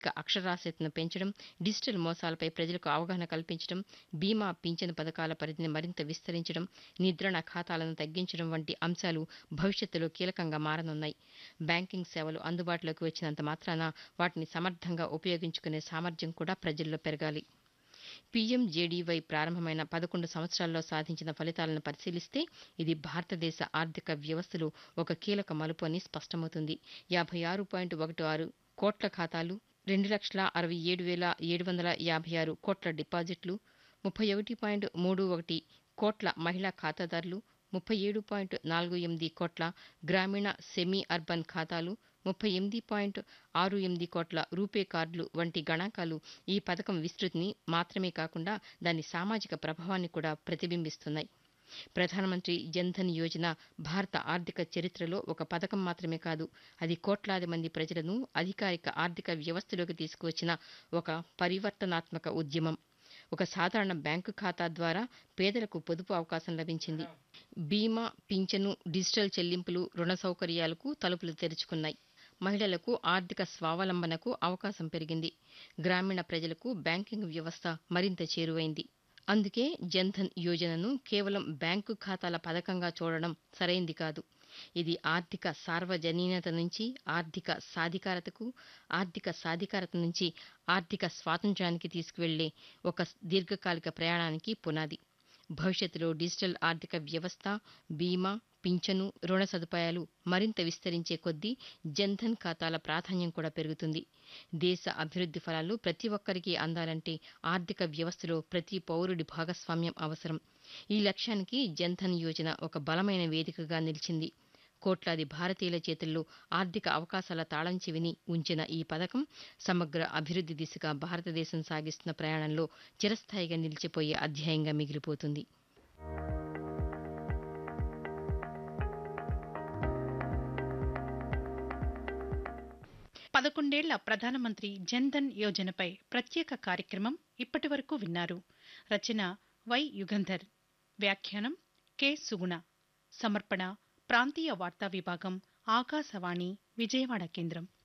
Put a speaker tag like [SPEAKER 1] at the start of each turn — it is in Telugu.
[SPEAKER 1] సాంఘిక అక్షరాస్యతను పెంచడం డిజిటల్ మోసాలపై ప్రజలకు అవగాహన కల్పించడం బీమా పింఛను పథకాల పరిధిని మరింత విస్తరించడం నిద్రణ ఖాతాలను తగ్గించడం వంటి అంశాలు భవిష్యత్తులో కీలకంగా మారనున్నాయి బ్యాంకింగ్ సేవలు అందుబాటులోకి వచ్చినంత మాత్రాన వాటిని సమర్థంగా ఉపయోగించుకునే సామర్థ్యం కూడా ప్రజల్లో పెరగాలి పీఎంజేడీవై ప్రారంభమైన పదకొండు సంవత్సరాల్లో సాధించిన ఫలితాలను పరిశీలిస్తే ఇది భారతదేశ ఆర్థిక వ్యవస్థలో ఒక కీలక మలుపు అని స్పష్టమవుతుంది యాభై ఆరు పాయింట్ ఒకటి ఆరు కోట్ల ఖాతాలు రెండు లక్షల అరవై ఏడు వేల ఏడు వందల యాభై ఆరు కోట్ల డిపాజిట్లు ముప్పై ఒకటి పాయింట్ మూడు ఒకటి కోట్ల మహిళా ఖాతాదారులు ముప్పై ఏడు పాయింట్ నాలుగు ఎనిమిది కోట్ల గ్రామీణ సెమీ అర్బన్ ఖాతాలు ముప్పై ఎనిమిది పాయింట్ ఆరు ఎనిమిది కోట్ల రూపే కార్డులు వంటి గణాంకాలు ఈ పథకం విస్తృతిని మాత్రమే కాకుండా దాని సామాజిక ప్రభావాన్ని కూడా ప్రతిబింబిస్తున్నాయి ప్రధానమంత్రి జన్ధన్ యోజన భారత ఆర్థిక చరిత్రలో ఒక పథకం మాత్రమే కాదు అది కోట్లాది మంది ప్రజలను అధికారిక ఆర్థిక వ్యవస్థలోకి తీసుకువచ్చిన ఒక పరివర్తనాత్మక ఉద్యమం ఒక సాధారణ బ్యాంకు ఖాతా ద్వారా పేదలకు పొదుపు అవకాశం లభించింది బీమా పింఛను డిజిటల్ చెల్లింపులు రుణ సౌకర్యాలకు తలుపులు తెరుచుకున్నాయి మహిళలకు ఆర్థిక స్వావలంబనకు అవకాశం పెరిగింది గ్రామీణ ప్రజలకు బ్యాంకింగ్ వ్యవస్థ మరింత చేరువైంది అందుకే జన్ధన్ యోజనను కేవలం బ్యాంకు ఖాతాల పథకంగా చూడడం సరైంది కాదు ఇది ఆర్థిక సార్వజనీనత నుంచి ఆర్థిక సాధికారతకు ఆర్థిక సాధికారత నుంచి ఆర్థిక స్వాతంత్ర్యానికి తీసుకువెళ్లే ఒక దీర్ఘకాలిక ప్రయాణానికి పునాది భవిష్యత్తులో డిజిటల్ ఆర్థిక వ్యవస్థ బీమా పింఛను రుణ సదుపాయాలు మరింత విస్తరించే కొద్దీ జన్ధన్ ఖాతాల ప్రాధాన్యం కూడా పెరుగుతుంది దేశ అభివృద్ధి ఫలాలు ప్రతి ఒక్కరికి అందాలంటే ఆర్థిక వ్యవస్థలో ప్రతి పౌరుడి భాగస్వామ్యం అవసరం ఈ లక్ష్యానికి జన్ధన్ యోజన ఒక బలమైన వేదికగా నిలిచింది కోట్లాది భారతీయుల చేతుల్లో ఆర్థిక అవకాశాల తాళం చెవిని ఉంచిన ఈ పథకం సమగ్ర అభివృద్ధి దిశగా భారతదేశం సాగిస్తున్న ప్రయాణంలో చిరస్థాయిగా నిలిచిపోయే అధ్యాయంగా మిగిలిపోతుంది
[SPEAKER 2] పదకొండేళ్ల ప్రధానమంత్రి జన్ధన్ యోజనపై ప్రత్యేక కార్యక్రమం ఇప్పటి వరకు విన్నారు రచన వై యుగంధర్ వ్యాఖ్యానం కె సుగుణ సమర్పణ ప్రాంతీయ వార్తా విభాగం ఆకాశవాణి విజయవాడ కేంద్రం